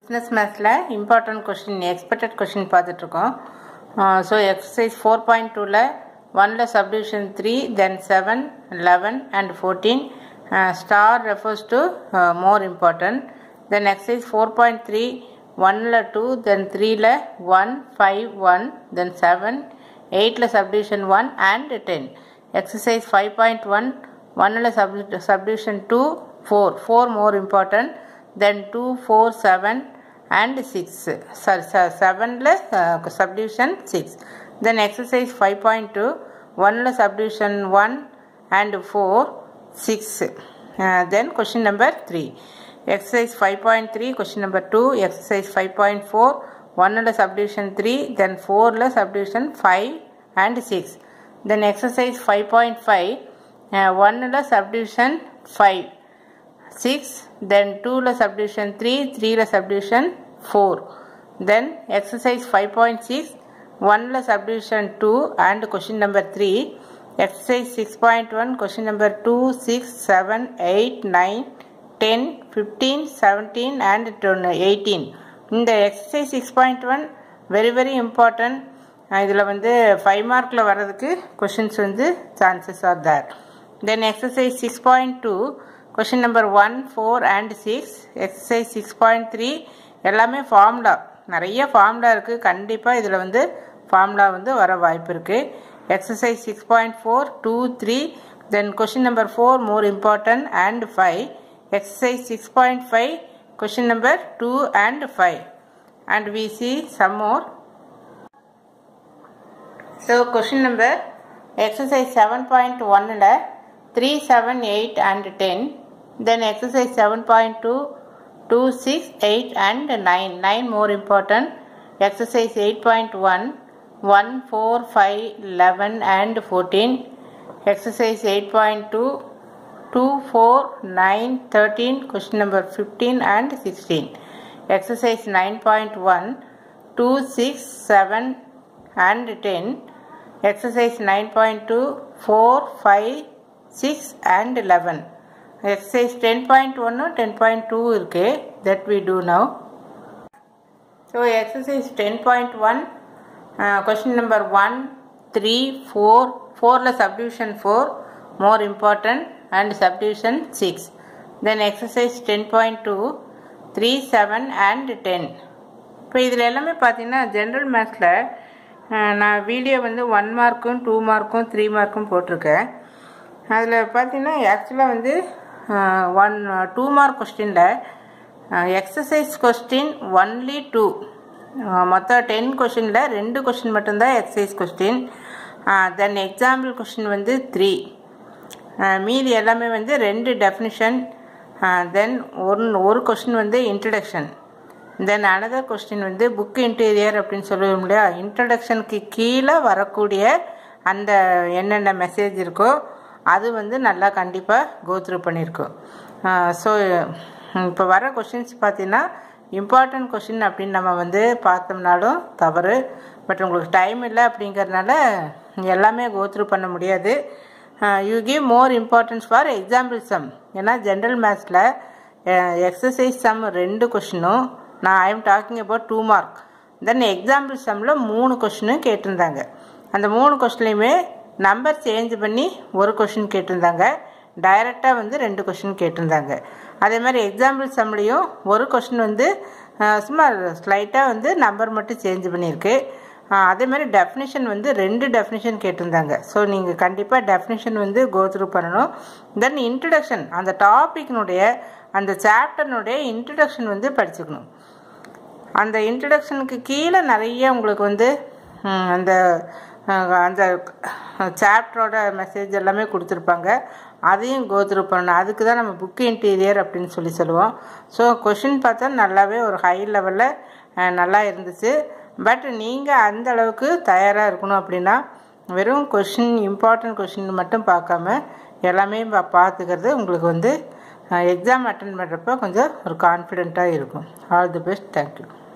business மேத்ஸில் important question expected question பார்த்துட்ருக்கோம் so exercise four point டூவில் ஒனில் subdivision three then seven eleven and fourteen star refers to more important then exercise four point three ஒனில் two then த்ரீயில் one five one then seven எயிட்டில் subdivision one and ten exercise five point one ஒன்னில் sub subdivision two four four more important then two four seven and six sorry செவனில் subdivision six then exercise five point two ஒன்னில் subdivision one and four six then question number three exercise five point three question number two exercise five point four ஒன்னில் subdivision three then ஃபோரில் subdivision five and six then exercise five point five ஒன்னில் subdivision five six then டூவில் subdivision three த்ரீயில் subdivision four then exercise five point six ஒனில் subdivision two and question number three exercise six point one question number two six seven eight nine ten fifteen seventeen and eighteen இந்த exercise six point one very very important இதில் வந்து five மார்க்கில் வர்றதுக்கு questions வந்து chances are there then exercise six point two question number one four and six exercise six point three எல்லாமே formula நிறைய formula இருக்குது கண்டிப்பாக இதில் வந்து ஃபார்முலா வந்து வர வாய்ப்பு இருக்குது exercise six point four two three then question number four more important and five exercise six point five question number two and five and we see some more so question number exercise seven point ஒன்னில் three seven eight and ten then exercise seven point two two six eight and nine nine more important exercise eight point one one four five eleven and fourteen exercise eight point two two four nine thirteen question number fifteen and sixteen exercise nine point one two six seven and ten exercise nine point two four five six and eleven exercise ten point ஒன்று ten point two இருக்குது that we do now so exercise ten point one question number one three four ஃபோரில் subdivision four more important and subdivision six then exercise ten point two three seven and ten இப்போ இதில் எல்லாமே பார்த்தீங்கன்னா general மேத்ஸில் நான் video வந்து one மார்க்கும் two மார்க்கும் three மார்க்கும் போட்டிருக்கேன் அதில் பார்த்தீங்கன்னா ஆக்சுவலாக வந்து ஒன் டூ மார்க் கொஸ்டினில் எக்ஸசைஸ் கொஸ்டின் ஒன்லி டூ மொத்தம் டென் கொஷினில் ரெண்டு கொஷின் மட்டும்தான் exercise question then example question வந்து த்ரீ மீதி எல்லாமே வந்து ரெண்டு டெஃபினிஷன் தென் ஒரு ஒரு கொஷின் வந்து இன்ட்ரடக்ஷன் தென் அனதர் கொஸ்டின் வந்து புக் இன்டீரியர் அப்படின்னு சொல்லுவோம் இல்லையா இன்ட்ரடக்ஷனுக்கு கீழே வரக்கூடிய அந்த என்னென்ன மெசேஜ் இருக்கோ அது வந்து நல்லா கண்டிப்பாக கோத்ரூ பண்ணியிருக்கோம் ஸோ இப்போ வர கொஷின்ஸ் பார்த்தீங்கன்னா இம்பார்ட்டன்ட் கொஷின் அப்படின்னு நம்ம வந்து பார்த்தோம்னாலும் தவறு பட் உங்களுக்கு டைம் இல்லை அப்படிங்கிறதுனால எல்லாமே கோத்ரூ பண்ண முடியாது you give more importance for example sum ஏன்னா ஜென்ரல் மேத்ஸில் எக்ஸசைஸ் சம் ரெண்டு கொஷினும் நான் I am talking about two mark then example சம்மில் மூணு கொஷினும் கேட்டிருந்தாங்க அந்த மூணு கொஷின்லையுமே நம்பர் சேஞ்ச் பண்ணி ஒரு கொஷின் கேட்டிருந்தாங்க டைரெக்டாக வந்து ரெண்டு கொஷின் கேட்டிருந்தாங்க அதே மாதிரி எக்ஸாம்பிள் சம்லேயும் ஒரு கொஷின் வந்து சும்மா ஸ்லைட்டாக வந்து நம்பர் மட்டும் சேஞ்ச் பண்ணியிருக்கு அதே மாதிரி டெஃபினிஷன் வந்து ரெண்டு டெஃபினிஷன் கேட்டிருந்தாங்க ஸோ நீங்கள் கண்டிப்பாக டெஃபினிஷன் வந்து கோத்ரூ பண்ணணும் தென் இன்ட்ரடக்ஷன் அந்த டாப்பிக்னுடைய அந்த சாப்டர்னுடைய இன்ட்ரடக்ஷன் வந்து படிச்சுக்கணும் அந்த இன்ட்ரடக்ஷனுக்கு கீழே நிறைய உங்களுக்கு வந்து அந்த அந்த சாப்டரோட மெசேஜ் எல்லாமே கொடுத்துருப்பாங்க அதையும் கோத்ரூ பண்ணணும் அதுக்கு தான் நம்ம புக் இன்டீரியர் அப்படின்னு சொல்லி சொல்லுவோம் ஸோ கொஷின் பார்த்தா நல்லாவே ஒரு ஹை லெவலில் நல்லா இருந்துச்சு பட் நீங்கள் அந்த அளவுக்கு தயாராக இருக்கணும் அப்படின்னா வெறும் கொஷின் இம்பார்ட்டன்ட் கொஷின் மட்டும் பார்க்காம எல்லாமே பார்த்துக்கிறது உங்களுக்கு வந்து எக்ஸாம் அட்டன் பண்ணுறப்ப கொஞ்சம் ஒரு கான்ஃபிடெண்ட்டாக இருக்கும் ஆல் தி பெஸ்ட் தேங்க்யூ